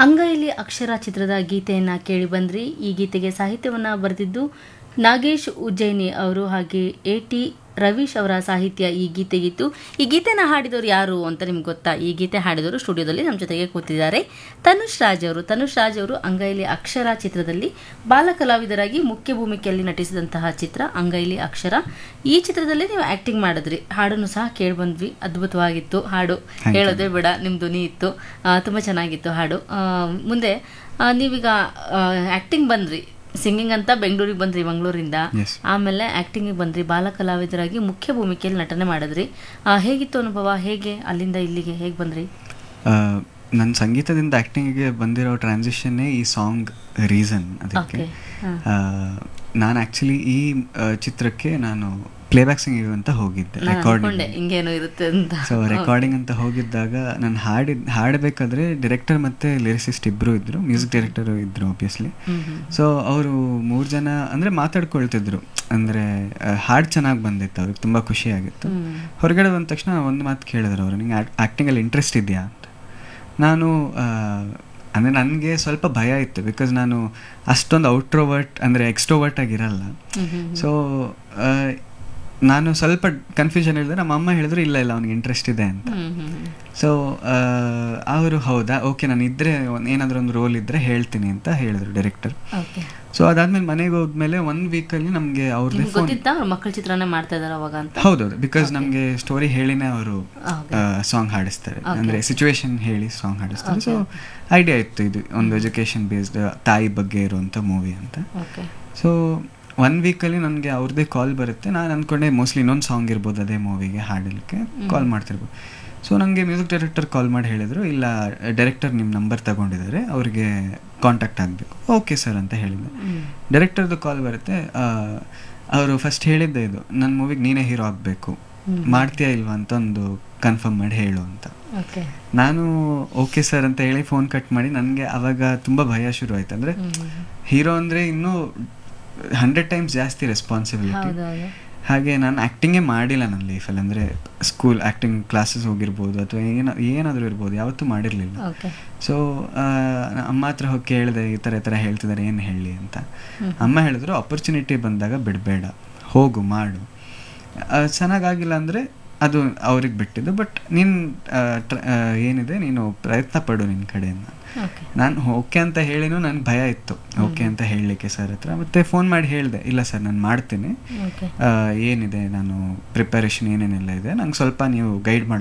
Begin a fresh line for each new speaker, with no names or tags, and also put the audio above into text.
ಅಂಗೈಲಿ ಅಕ್ಷರ ಚಿತ್ರದ ಗೀತೆಯನ್ನು ಕೇಳಿ ಬಂದ್ರಿ ಈ ಗೀತೆಗೆ ಸಾಹಿತ್ಯವನ್ನು ಬರೆದಿದ್ದು ನಾಗೇಶ್ ಉಜ್ಜಯಿನಿ ಅವರು ಹಾಗೆ ಎ ಟಿ ರವೀಶ್ ಅವರ ಸಾಹಿತ್ಯ ಈ ಗೀತೆಗಿತ್ತು ಈ ಗೀತೆನ ಹಾಡಿದವರು ಯಾರು ಅಂತ ನಿಮ್ಗೆ ಗೊತ್ತಾ ಈ ಗೀತೆ ಹಾಡಿದವರು ಸ್ಟುಡಿಯೋದಲ್ಲಿ ನಮ್ಮ ಜೊತೆಗೆ ಕೂತಿದ್ದಾರೆ ತನುಷ್ ರಾಜ್ ಅವರು ತನುಷ್ ರಾಜ್ ಅವರು ಅಂಗೈಲಿ ಅಕ್ಷರ ಚಿತ್ರದಲ್ಲಿ ಬಾಲ ಕಲಾವಿದರಾಗಿ ಮುಖ್ಯ ಭೂಮಿಕೆಯಲ್ಲಿ ನಟಿಸಿದಂತಹ ಚಿತ್ರ ಅಂಗೈಲಿ ಅಕ್ಷರ ಈ ಚಿತ್ರದಲ್ಲಿ ನೀವು ಆಕ್ಟಿಂಗ್ ಮಾಡಿದ್ರಿ ಹಾಡನ್ನು ಸಹ ಕೇಳಿ ಬಂದ್ವಿ ಅದ್ಭುತವಾಗಿತ್ತು ಹಾಡು
you.
ಹೇಳೋದೇ ಬೇಡ ನಿಮ್ಮ ಧ್ವನಿ ಇತ್ತು ಆ, ತುಂಬ ಚೆನ್ನಾಗಿತ್ತು ಹಾಡು ಆ, ಮುಂದೆ ಆ, ನೀವೀಗ ಆ್ಯಕ್ಟಿಂಗ್ ಬಂದ್ರಿ ಸಿಂಗಿಂಗ್ ಅಂತ ಬೆಂಗಳೂರಿಗೆ ಬಂದ್ರಿ ಮಂಗಳೂರಿಂದ
Yes.
ಆಮೇಲೆ ಆ್ಯಕ್ಟಿಂಗಿಗೆ ಬಂದ್ರಿ ಬಾಲ ಕಲಾವಿದರಾಗಿ ಮುಖ್ಯ ಭೂಮಿಕೆಯಲ್ಲಿ ನಟನೆ ಮಾಡಿದ್ರಿ ಆ, ಹೇಗಿತ್ತು ಅನುಭವ ಹೇಗೆ ಅಲ್ಲಿಂದ ಇಲ್ಲಿಗೆ ಹೇಗೆ ಬಂದ್ರಿ
ನನ್ನ ಸಂಗೀತದಿಂದ ಆ್ಯಕ್ಟಿಂಗಿಗೆ ಬಂದಿರೋ ಟ್ರಾನ್ಸಿಷನ್ನೇ ಈ ಸಾಂಗ್ ರೀಸನ್ ಅದಕ್ಕೆ
Okay. ಹಾ.
ನಾನು ಆ್ಯಕ್ಚುಲಿ ಈ ಆ, ಚಿತ್ರಕ್ಕೆ ನಾನು ಪ್ಲೇಬ್ಯಾಕ್ ಸಿಂಗಿಂಗ್ ಅಂತ ಹೋಗಿದ್ದೆ
ನಾನು ಅನ್ಕೊಂಡೆ
ರೆಕಾರ್ಡಿಂಗ್
ಹಿಂಗೇನೋ ಇರುತ್ತೆ ಅಂತ
ಸೊ ರೆಕಾರ್ಡಿಂಗ್ ಅಂತ ಹೋಗಿದ್ದಾಗ ನಾನು ಹಾಡಿದ್ ಹಾಡಬೇಕಾದ್ರೆ ಡೈರೆಕ್ಟರ್ ಮತ್ತು ಲಿರಿಸಿಸ್ಟ್ ಇಬ್ಬರು ಇದ್ದರು ಮ್ಯೂಸಿಕ್ ಡೈರೆಕ್ಟರ್ ಇದ್ದರು ಆಬ್ವಿಯಸ್ಲಿ
ಹ್ಮ್ ಹ್ಮ್.
ಸೊ ಅವರು ಮೂರು ಜನ ಅಂದರೆ ಮಾತಾಡ್ಕೊಳ್ತಿದ್ರು ಅಂದರೆ ಹಾಡು ಚೆನ್ನಾಗಿ ಬಂದಿತ್ತು ಅವ್ರಿಗೆ ತುಂಬ ಖುಷಿಯಾಗಿತ್ತು
ಹ್ಮ್.
ಹೊರಗಡೆ ಬಂದ ತಕ್ಷಣ ಒಂದು ಮಾತು ಕೇಳಿದ್ರು ಅವರು ನಿಂಗೆ ಆ್ಯಕ್ಟಿಂಗಲ್ಲಿ ಇಂಟ್ರೆಸ್ಟ್ ಇದೆಯಾ ಅಂತ ನಾನು ಅಂದರೆ ನನಗೆ ಸ್ವಲ್ಪ ಭಯ ಇತ್ತು ಬಿಕಾಸ್ ನಾನು ಅಷ್ಟೊಂದು ಔಟ್ರೋವರ್ಟ್ ಅಂದರೆ ಎಕ್ಸ್ಟ್ರೋವರ್ಟ್ ಆಗಿರಲ್ಲ
ಹ್ಮ್ ಹ್ಮ್ ಹ್ಮ್.
ಸೊ ನಾನು ಸ್ವಲ್ಪ ಕನ್ಫ್ಯೂಷನ್ ಹೇಳಿದ್ರೆ ನಮ್ಮ ಅಮ್ಮ ಹೇಳಿದ್ರು ಇಲ್ಲ ಇಲ್ಲ ಅವ್ನಿಗೆ ಇಂಟ್ರೆಸ್ಟ್ ಇದೆ ಅಂತ
ಹ್ಮ್ ಹ್ಮ್ ಹ್ಮ್.
ಸೊ ಅವರು ಹೌದಾ ಓಕೆ ನಾನು ಇದ್ದರೆ ಏನಾದರೂ ಒಂದು ರೋಲ್ ಇದ್ದರೆ ಹೇಳ್ತೀನಿ ಅಂತ ಹೇಳಿದ್ರು ಡೈರೆಕ್ಟರ್
ಓಕೆ
ಸೊ ಅದಾದ್ಮೇಲೆ ಮನೆಗೆ ಹೋದ್ಮೇಲೆ ಒನ್ ವೀಕಲ್ಲಿ ನಮಗೆ ಅವ್ರದ್ದೇ
ನಿಮ್ಗೆ
ಫೋನ್
ಗೊತ್ತಿತ್ತಾ ಅವ್ರ ಮಕ್ಕಳ ಚಿತ್ರನೇ ಮಾಡ್ತಾ ಇದಾರೆ ಅವಾಗ ಅಂತ
ಹೌದೌದು ಬಿಕಾಸ್ ನಮಗೆ ಸ್ಟೋರಿ ಹೇಳಿನೇ ಅವರು
Okay.
ಸಾಂಗ್ ಹಾಡಿಸ್ತಾರೆ
Okay.
ಅಂದರೆ ಸಿಚುವೇಶನ್ ಹೇಳಿ ಸಾಂಗ್ ಹಾಡಿಸ್ತಾರೆ ಸೊ
Okay.
ಐಡಿಯಾ ಇತ್ತು ಇದು ಒಂದು ಎಜುಕೇಷನ್ ಬೇಸ್ಡ್ ತಾಯಿ ಬಗ್ಗೆ ಇರುವಂಥ ಮೂವಿ ಅಂತ
ಓಕೆ
ಸೊ ಒನ್ ವೀಕಲ್ಲಿ ನನಗೆ ಅವ್ರದ್ದೇ ಕಾಲ್ ಬರುತ್ತೆ ನಾನು ಅಂದ್ಕೊಂಡೆ ಮೋಸ್ಟ್ಲಿ ಇನ್ನೊಂದು ಸಾಂಗ್ ಇರ್ಬೋದು ಅದೇ ಮೂವಿಗೆ ಹಾಡಲಿಕ್ಕೆ ಕಾಲ್ ಮಾಡ್ತಿರ್ಬೋದು ಸೊ ನನಗೆ ಮ್ಯೂಸಿಕ್ ಡೈರೆಕ್ಟರ್ ಕಾಲ್ ಮಾಡಿ ಹೇಳಿದರು ಇಲ್ಲ ಡೈರೆಕ್ಟರ್ ನಿಮ್ಮ ನಂಬರ್ ತಗೊಂಡಿದ್ದಾರೆ ಅವ್ರಿಗೆ ಕಾಂಟ್ಯಾಕ್ಟ್ ಆಗಬೇಕು ಓಕೆ ಸರ್ ಅಂತ ಹೇಳಿದ್ದೆ
ಹ್ಮ್.
ಡೈರೆಕ್ಟರ್ದು ಕಾಲ್ ಬರುತ್ತೆ ಅವರು ಫಸ್ಟ್ ಹೇಳಿದ್ದೆ ಇದು ನನ್ನ ಮೂವಿಗೆ ನೀನೇ ಹೀರೋ ಆಗಬೇಕು
ಹ್ಮ್.
ಮಾಡ್ತೀಯಾ ಇಲ್ವಾ ಅಂತ ಒಂದು ಕನ್ಫರ್ಮ್ ಮಾಡಿ ಹೇಳು ಅಂತ
ಓಕೆ
ನಾನು ಓಕೆ ಸರ್ ಅಂತ ಹೇಳಿ ಫೋನ್ ಕಟ್ ಮಾಡಿ ನನಗೆ ಅವಾಗ ತುಂಬ ಭಯ ಶುರು ಆಯ್ತು ಅಂದರೆ
ಹ್ಮ್ ಹ್ಮ್ ಹ್ಮ್.
ಹೀರೋ ಅಂದರೆ ಇನ್ನೂ ಹಂಡ್ರೆಡ್ ಟೈಮ್ಸ್ ಜಾಸ್ತಿ ರೆಸ್ಪಾನ್ಸಿಬಿಲಿಟಿ
ಹೌದೌದು
ಹಾಗೆ ನಾನು ಆ್ಯಕ್ಟಿಂಗೇ ಮಾಡಿಲ್ಲ ನನ್ನ ಲೈಫಲ್ಲಿ ಅಂದರೆ ಸ್ಕೂಲ್ ಆ್ಯಕ್ಟಿಂಗ್ ಕ್ಲಾಸಸ್ ಹೋಗಿರ್ಬೋದು ಅಥವಾ ಏನ ಏನಾದರೂ ಇರ್ಬೋದು ಯಾವತ್ತೂ ಮಾಡಿರಲಿಲ್ಲ
ಓಕೆ
ಸೊ ಅಮ್ಮ ಹತ್ರ ಹೋಗಿ ಕೇಳಿದೆ ಈ ಥರ ಈ ಥರ ಹೇಳ್ತಿದ್ದಾರೆ ಏನು ಹೇಳಿ ಅಂತ
ಹ್ಮ್.
ಅಮ್ಮ ಹೇಳಿದ್ರು ಅಪರ್ಚುನಿಟಿ ಬಂದಾಗ ಬಿಡಬೇಡ ಹೋಗು ಮಾಡು ಆ, ಚೆನ್ನಾಗಾಗಿಲ್ಲ ಅಂದರೆ ಅದು ಅವ್ರಿಗೆ ಬಿಟ್ಟಿದ್ದು ಬಟ್ ನೀನು ಏನಿದೆ ನೀನು ಪ್ರಯತ್ನ ಪಡು ನಿನ್ನ ಕಡೆಯಿಂದ
ಓಕೆ
ನಾನು ಓಕೆ ಅಂತ ಹೇಳಿನೂ ನನಗೆ ಭಯ ಇತ್ತು ಓಕೆ ಅಂತ ಹೇಳಲಿಕ್ಕೆ ಸರ್ ಹತ್ರ ಮತ್ತೆ ಫೋನ್ ಮಾಡಿ ಹೇಳಿದೆ ಇಲ್ಲ ಸರ್ ನಾನು ಮಾಡ್ತೀನಿ
ಓಕೆ
ಆ, ಏನಿದೆ ನಾನು ಪ್ರಿಪರೇಷನ್ ಏನೇನೆಲ್ಲ ಇದೆ ನಂಗೆ ಸ್ವಲ್ಪ ನೀವು ಗೈಡ್